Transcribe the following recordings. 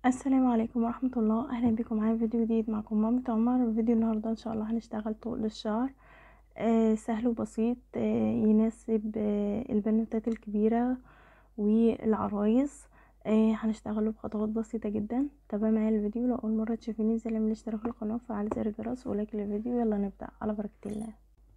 السلام عليكم ورحمة الله اهلا بكم معايا فيديو جديد معكم مامة عمر فيديو النهاردة ان شاء الله هنشتغل طول الشعر آه سهل وبسيط آه يناسب آه البنوتات الكبيرة والعرايس آه هنشتغله بخطوات بسيطة جدا تابع معايا الفيديو لو اول مرة تشوفيني انزل اعملي اشتراك في القناة وفعل زر الجرس ولايك للفيديو يلا نبدأ على بركة الله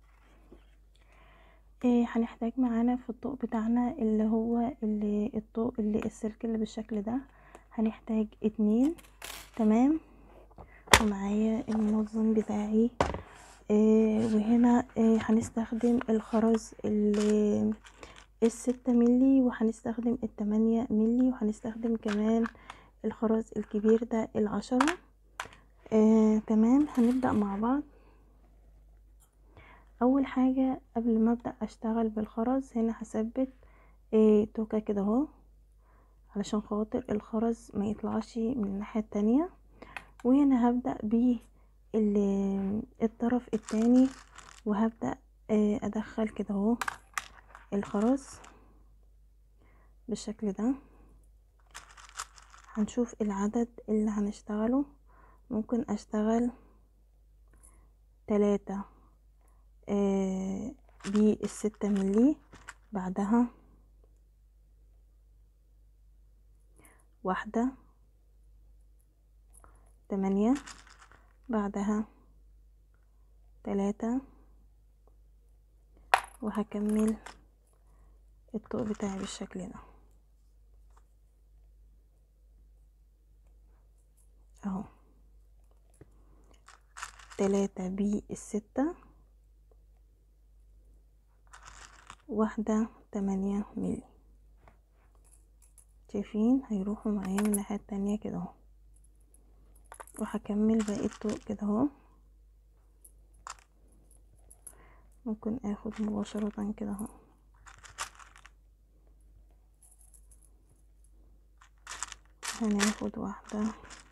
آه هنحتاج معانا في الطوق بتاعنا اللي هو اللي الطوق اللي السلك اللي بالشكل ده هنحتاج اتنين تمام ومعايا المنظم بتاعي آه وهنا آه هنستخدم الخرز اللي الستة ملي وهنستخدم التمانية ملي وهنستخدم كمان الخرز الكبير ده العشرة آه تمام هنبدأ مع بعض اول حاجة قبل ما ابدأ اشتغل بالخرز هنا هثبت آه توكة كده اهو علشان خاطر الخرز ما يطلعش من الناحية التانية وهنا هبدأ بالطرف التاني وهبدأ ادخل كده اهو الخرز بالشكل ده هنشوف العدد اللي هنشتغله ممكن اشتغل تلاتة آه بالستة ملي بعدها واحدة تمانية بعدها تلاتة وهكمل الطوق بتاعي بالشكل ده اهو تلاتة بالستة واحدة تمانية ملي شايفين هيروحوا معايا من الناحية التانية كده اهو وهكمل باقي الطوق كده اهو ممكن اخد مباشرة كده اهو هناخد واحدة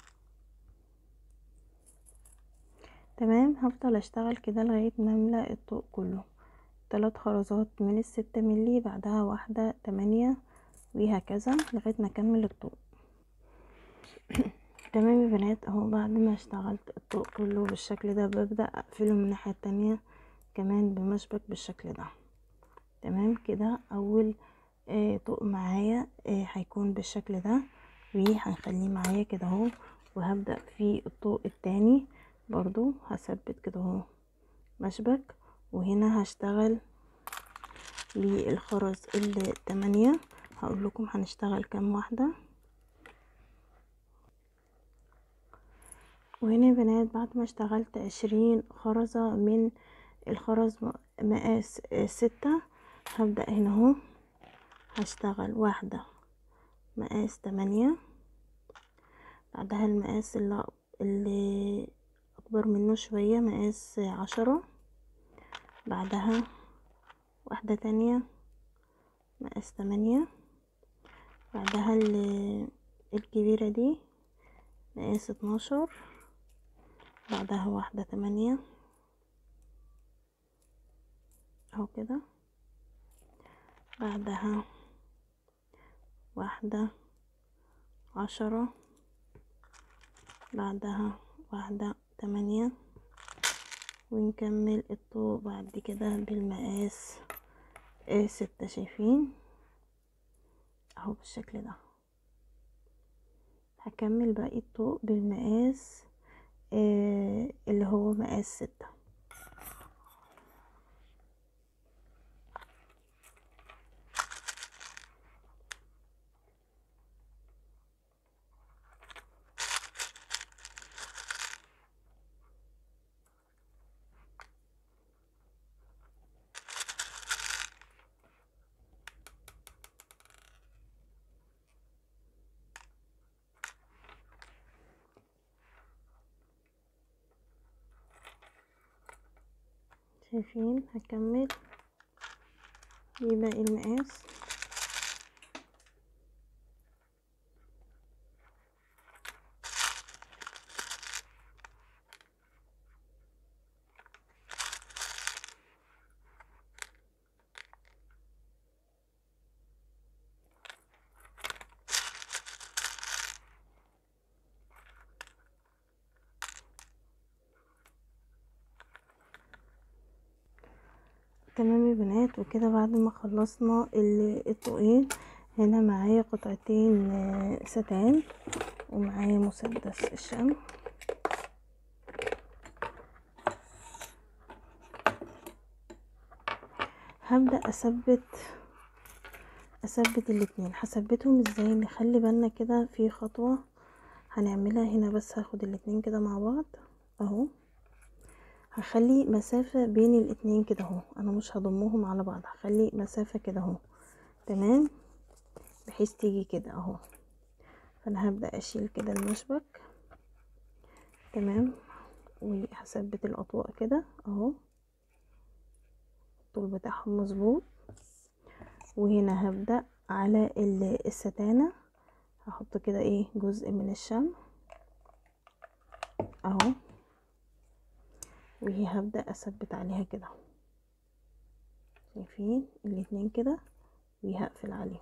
تمام هفضل اشتغل كده لغاية ما املأ الطوق كله تلات خرزات من الستة ملي بعدها واحدة تمانية وهكذا لغاية ما اكمل الطوق تمام يا بنات اهو بعد ما اشتغلت الطوق كله بالشكل ده ببدأ اقفله من الناحية التانية كمان بمشبك بالشكل ده تمام كده اول آه طوق معايا آه هيكون بالشكل ده وهنخليه معايا كده اهو وهبدأ في الطوق التاني برضو هثبت كده اهو مشبك وهنا هشتغل للخرز التمانية هقول لكم هنشتغل كام واحدة وهنا يا بنات بعد ما اشتغلت عشرين خرزة من الخرز مقاس ستة هبدأ هنا اهو هشتغل واحدة مقاس تمانية بعدها المقاس اللي, اللي اكبر منه شوية مقاس عشرة بعدها واحدة تانية مقاس تمانية بعدها الكبيرة دي مقاس اتناشر بعدها واحدة تمانية اهو كده بعدها واحدة عشرة بعدها واحدة تمانية ونكمل الطوق بعد كده بالمقاس ستة شايفين اهو بالشكل ده هكمل باقي الطوق بالمقاس آه اللي هو مقاس ستة شايفين هكمل باقي المقاس تمام يا بنات وكده بعد ما خلصنا ال- الطوقين هنا معايا قطعتين آه، ستان ومعايا مسدس الشمع هبدأ اثبت اثبت الاتنين هثبتهم ازاي نخلي بالنا كده في خطوة هنعملها هنا بس هاخد الاتنين كده مع بعض اهو هخلي مسافة بين الاتنين كده اهو انا مش هضمهم على بعض هخلي مسافة كده اهو تمام بحيث تيجي كده اهو فانا هبدأ اشيل كده المشبك تمام وهثبت الاطواق كده اهو الطول بتاعهم مظبوط وهنا هبدأ على ال- الستانة هحط كده ايه جزء من الشمع اهو وهي هبدأ اثبت عليها كده شايفين الاتنين كده وهقفل عليهم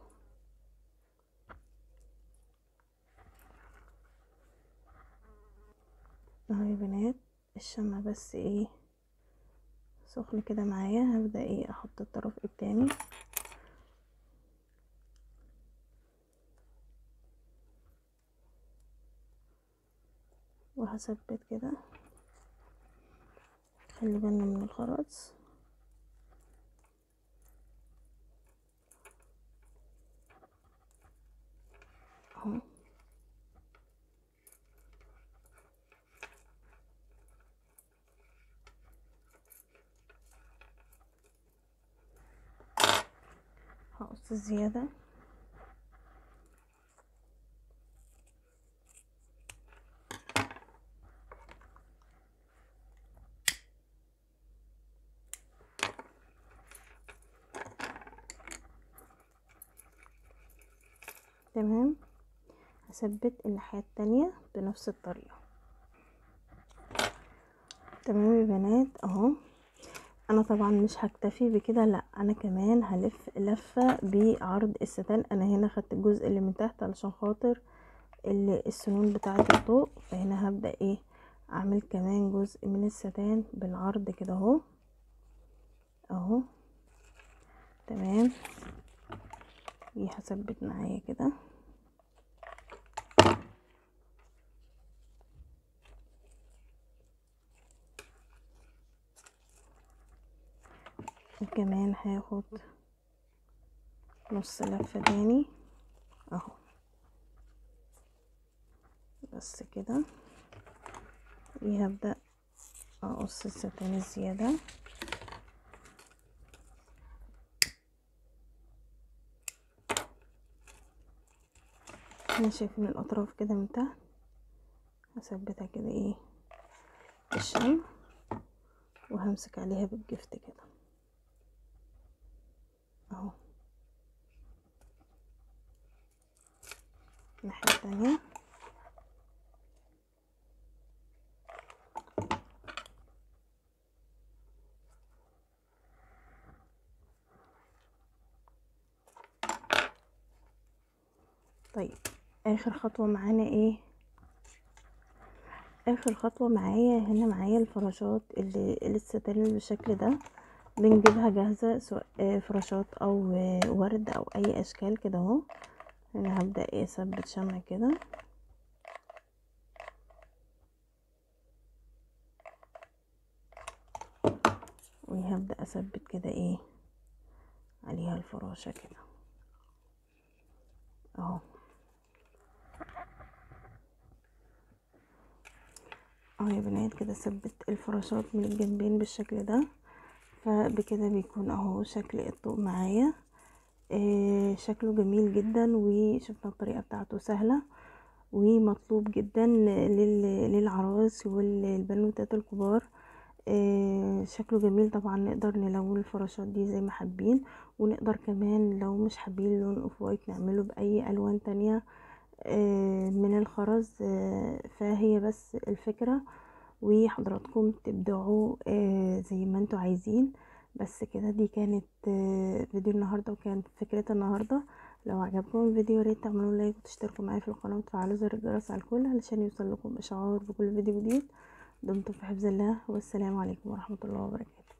اهو يا بنات الشمع بس ايه سخن كده معايا هبدأ ايه احط الطرف التاني وهثبت كده خلي بالنا من الخرز اهو هقص الزيادة تمام هثبت الناحية التانية بنفس الطريقة تمام يا بنات اهو انا طبعا مش هكتفي بكده لا انا كمان هلف لفة بعرض الستان انا هنا خدت الجزء اللي من تحت علشان خاطر ال- السنون بتاعة الطوق فهنا هبدأ ايه اعمل كمان جزء من الستان بالعرض كده اهو اهو تمام دي هثبت معايا كده وكمان هاخد نص لفة تاني اهو بس كده وهبدأ اقص الستان الزيادة احنا شايفين الاطراف كده من تحت هثبتها كده ايه بالشمع وهمسك عليها بالجفت كده اهو الناحية التانية طيب اخر خطوة معانا ايه اخر خطوة معايا هنا معايا الفراشات اللي لسه تاني بالشكل ده بنجيبها جاهزة سواء آه، فراشات او آه، ورد او اي اشكال كده اهو انا هبدأ ايه اثبت شمع كده وهبدأ اثبت كده ايه عليها الفراشة كده اهو اهو يا بنات كده ثبت الفراشات من الجنبين بالشكل ده فبكده بيكون اهو شكل الطوق معايا آه شكله جميل جدا وشفنا الطريقة بتاعته سهلة ومطلوب جدا لل- للعرايس والبنوتات الكبار آه شكله جميل طبعا نقدر نلون الفراشات دي زي ما حابين ونقدر كمان لو مش حابين لون اوف وايت نعمله باي الوان تانية آه من الخرز آه فهي بس الفكرة وحضراتكم تبدعوا آه زي ما انتوا عايزين بس كده دي كانت آه فيديو النهارده وكانت فكرة النهارده لو عجبكم الفيديو ياريت تعملوا لايك وتشتركوا معايا في القناه وتفعلوا زر الجرس على الكل علشان يوصل لكم اشعار بكل فيديو جديد دمتم في حفظ الله والسلام عليكم ورحمه الله وبركاته